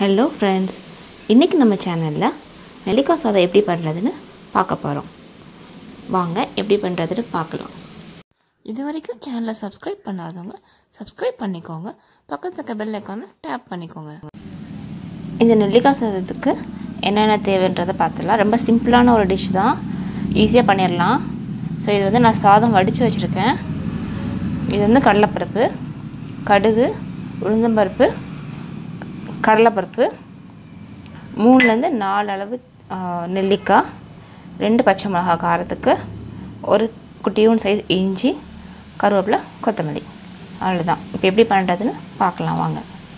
hello friends இன்றைக்கி நம்ம சேனலில் நெல்லிக்காய் சாதம் எப்படி பண்ணுறதுன்னு பார்க்க போகிறோம் வாங்க எப்படி பண்ணுறதுன்னு பார்க்கலாம் இது வரைக்கும் சேனலை சப்ஸ்கிரைப் பண்ணாதவங்க சப்ஸ்கிரைப் பண்ணிக்கோங்க பக்கத்துல இருக்க பெல் ஐக்கானை டேப் பண்ணிக்கோங்க இந்த நெல்லிக்காய் சாதத்துக்கு என்னென்ன தேவைன்றதை பார்த்துடலாம் ரொம்ப சிம்பிளான ஒரு டிஷ் தான் ஈஸியாக பண்ணிடலாம் ஸோ இது வந்து நான் சாதம் வடித்து வச்சுருக்கேன் இது வந்து கடலைப்பருப்பு கடுகு உளுந்தம்பருப்பு கடலைப்பருப்பு மூணுலேருந்து நாலு அளவு ஆ, நெல்லிக்காய் ரெண்டு பச்சை மிளகா காரத்துக்கு ஒரு குட்டியூன் சைஸ் இஞ்சி கருவேப்பிலை கொத்தமல்லி அவ்வளோதான் இப்போ எப்படி பண்ணுறதுன்னு பார்க்கலாம் வாங்க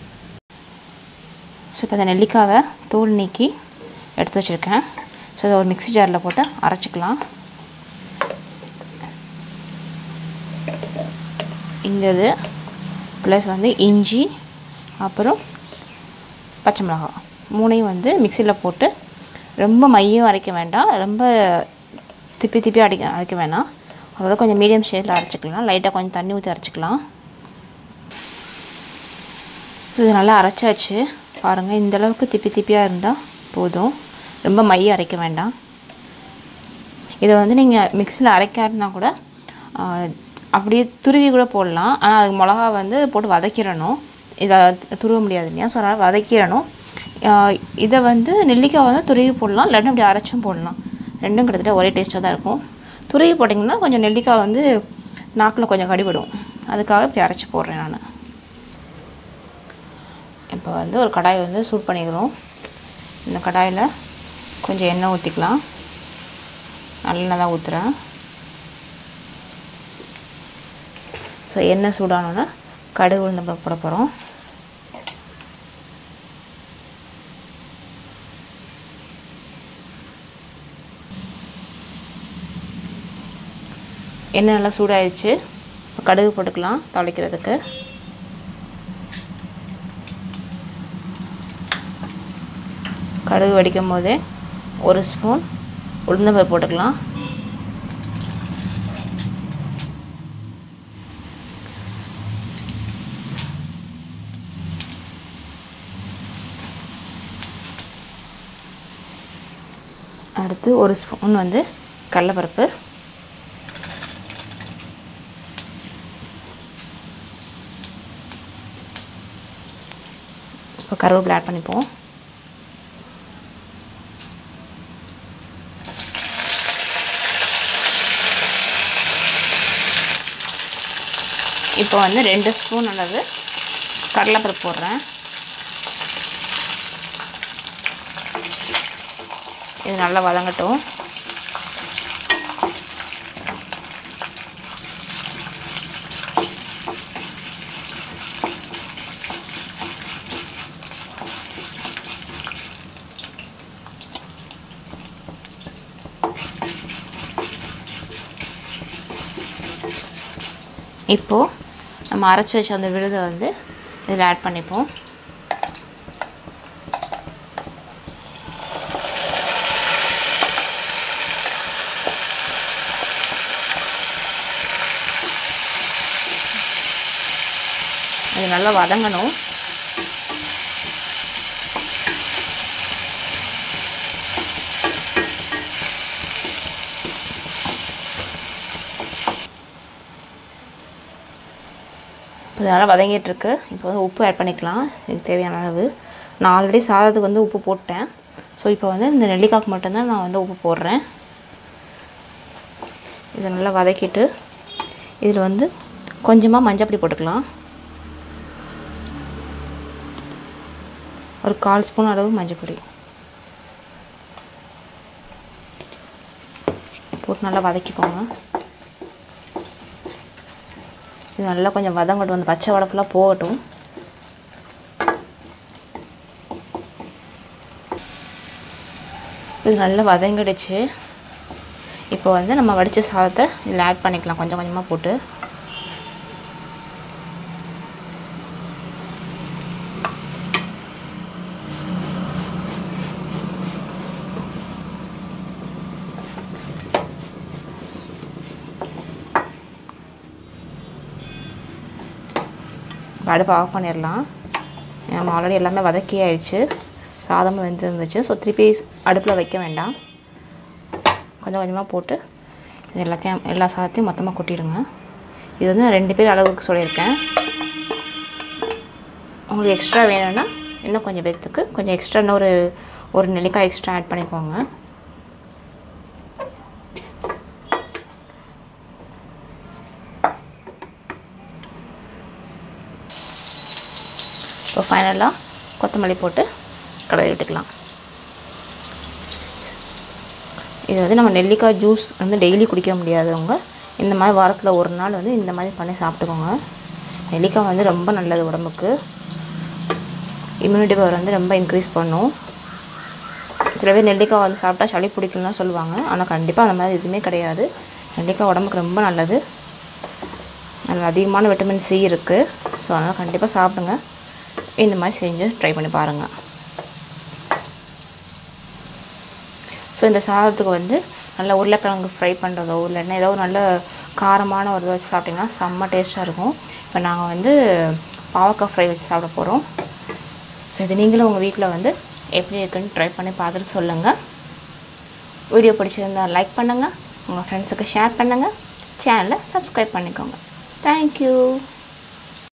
ஸோ இப்போ இந்த நெல்லிக்காவை தோல் நீக்கி எடுத்து வச்சுருக்கேன் ஸோ இதை ஒரு மிக்ஸி ஜாரில் போட்டு அரைச்சிக்கலாம் இந்த இது ப்ளஸ் வந்து இஞ்சி அப்புறம் பச்சை மிளகாய் மூணையும் வந்து மிக்சியில் போட்டு ரொம்ப மையம் அரைக்க வேண்டாம் ரொம்ப திப்பி திப்பி அடிக்க அரைக்க வேணாம் அதோட கொஞ்சம் மீடியம் ஷேடில் அரைச்சிக்கலாம் லைட்டாக கொஞ்சம் தண்ணி ஊற்றி அரைச்சிக்கலாம் ஸோ இது நல்லா அரைச்சாச்சு பாருங்கள் இந்த அளவுக்கு திப்பி திப்பியாக இருந்தால் போதும் ரொம்ப மையம் அரைக்க வேண்டாம் இதை வந்து நீங்கள் மிக்சியில் அரைக்காட்டினா கூட ஆஹ், அப்படியே துருவி கூட போடலாம் ஆனால் அதுக்கு மிளகா வந்து போட்டு வதக்கிடணும் இதை துருவ முடியாது இல்லையா ஸோ அதனால் வதக்கிடணும் ஆஹ், இதை வந்து நெல்லிக்காய் வந்து துருவி போடலாம் இல்லாட்டி அப்படி அரைச்சும் போடலாம் ரெண்டும் கிட்டத்தட்ட ஒரே டேஸ்ட்டாக தான் இருக்கும் துருவி போட்டிங்கன்னா கொஞ்சம் நெல்லிக்காய் வந்து நாக்கில் கொஞ்சம் கடிபடும் அதுக்காக இப்படி அரைச்சி போடுறேன் நான் இப்போ வந்து ஒரு கடாய் வந்து சூட் பண்ணிக்கிறோம் இந்த கடாயில் கொஞ்சம் எண்ணெய் ஊற்றிக்கலாம் நல்லெண்ணெய் தான் ஊற்றுறேன் ஸோ எண்ணெய் சூடானோன்னா கடுகு உளுந்தம் போட போகிறோம் எண்ணெய் நல்லா சூடாயிடுச்சு இப்போ கடுகு போட்டுக்கலாம் தாளிக்கிறதுக்கு கடுகு வெடிக்கும் போதே ஒரு ஸ்பூன் உளுந்தம்பருப்பு போட்டுக்கலாம் அடுத்து ஒரு ஸ்பூன் வந்து கடலைப்பருப்பு இப்போ கருவேப்பிலை ஆட் பண்ணிப்போம் இப்போ வந்து ரெண்டு ஸ்பூன் அளவு கடலைப்பருப்பு போடுறேன் இது நல்லா வதங்கட்டும் இப்போது நம்ம அரைச்சி வச்ச அந்த விழுதை வந்து இதில் ஆட் பண்ணிப்போம் இது நல்லா வதங்கணும் இப்போ இது நல்லா வதங்கிட்டுருக்கு இப்போ வந்து உப்பு ஆட் பண்ணிக்கலாம் இதுக்கு தேவையான அளவு நான் ஆல்ரெடி சாதத்துக்கு வந்து உப்பு போட்டேன் ஸோ இப்போ வந்து இந்த நெல்லிக்காய்க்கு மட்டும்தான் நான் வந்து உப்பு போடுறேன் இதை நல்லா வதக்கிட்டு இதில் வந்து கொஞ்சமாக மஞ்சப்பொடி போட்டுக்கலாம் ஒரு கால் ஸ்பூன் அளவு மஞ்சப்பொடி போட்டு நல்லா வதக்கிக்கோங்க இது நல்லா கொஞ்சம் வதங்கட்டும் அந்த பச்சை வடை ஃபுல்லாக போகட்டும் இது நல்லா வதங்கிடுச்சு இப்போ வந்து நம்ம வடித்த சாதத்தை இதில் ஆட் பண்ணிக்கலாம் கொஞ்சம் கொஞ்சமாக போட்டு அடுப்பை ஆஃப் பண்ணிடலாம் நம்ம ஆல்ரெடி எல்லாமே வதக்கி ஆயிடுச்சு சாதமும் வெந்து இருந்துச்சு ஸோ திருப்பி அடுப்பில் வைக்க வேண்டாம் கொஞ்சம் கொஞ்சமாக போட்டு இது எல்லாத்தையும் எல்லா சாதத்தையும் மொத்தமாக கொட்டிடுங்க இது வந்து நான் ரெண்டு பேர் அளவுக்கு சொல்லியிருக்கேன் உங்களுக்கு எக்ஸ்ட்ரா வேணும்னா இன்னும் கொஞ்சம் பேர்த்துக்கு கொஞ்சம் எக்ஸ்ட்ரா இன்னொரு ஒரு நெல்லிக்காய் எக்ஸ்ட்ரா ஆட் பண்ணிக்கோங்க இப்போ ஃபைனலாக கொத்தமல்லி போட்டு கலரி விட்டுக்கலாம் இது வந்து நம்ம நெல்லிக்காய் ஜூஸ் வந்து டெய்லி குடிக்க முடியாதவங்க இந்த மாதிரி வாரத்தில் ஒரு நாள் வந்து இந்த மாதிரி பண்ணி சாப்பிட்டுக்கோங்க நெல்லிக்காய் வந்து ரொம்ப நல்லது உடம்புக்கு இம்யூனிட்டி பவர் வந்து ரொம்ப இன்க்ரீஸ் பண்ணும் சில பேர் நெல்லிக்காய் வந்து சாப்பிட்டா சளி பிடிக்கலலாம் சொல்லுவாங்க ஆனால் கண்டிப்பாக அந்த மாதிரி எதுவுமே கிடையாது நெல்லிக்காய் உடம்புக்கு ரொம்ப நல்லது அதில் அதிகமான விட்டமின் சி இருக்குது ஸோ அதனால் கண்டிப்பாக சாப்பிடுங்க இந்த மாதிரி செஞ்சு ட்ரை பண்ணி பாருங்கள் ஸோ இந்த சாதத்துக்கு வந்து நல்ல உருளைக்கிழங்கு ஃப்ரை பண்ணுறதோ இல்லைன்னா ஏதோ ஒரு நல்ல காரமான ஒரு வச்சு சாப்பிட்டிங்கன்னா செம்ம டேஸ்ட்டாக இருக்கும் இப்போ நாங்கள் வந்து பாவக்காய் ஃப்ரை வச்சு சாப்பிட போகிறோம் ஸோ இது நீங்களும் உங்கள் வீட்டில் வந்து எப்படி இருக்குன்னு ட்ரை பண்ணி பார்த்துட்டு சொல்லுங்கள் வீடியோ பிடிச்சிருந்தா லைக் பண்ணுங்கள் உங்கள் ஃப்ரெண்ட்ஸுக்கு ஷேர் பண்ணுங்கள் சேனலை சப்ஸ்கிரைப் பண்ணிக்கோங்க தேங்க்யூ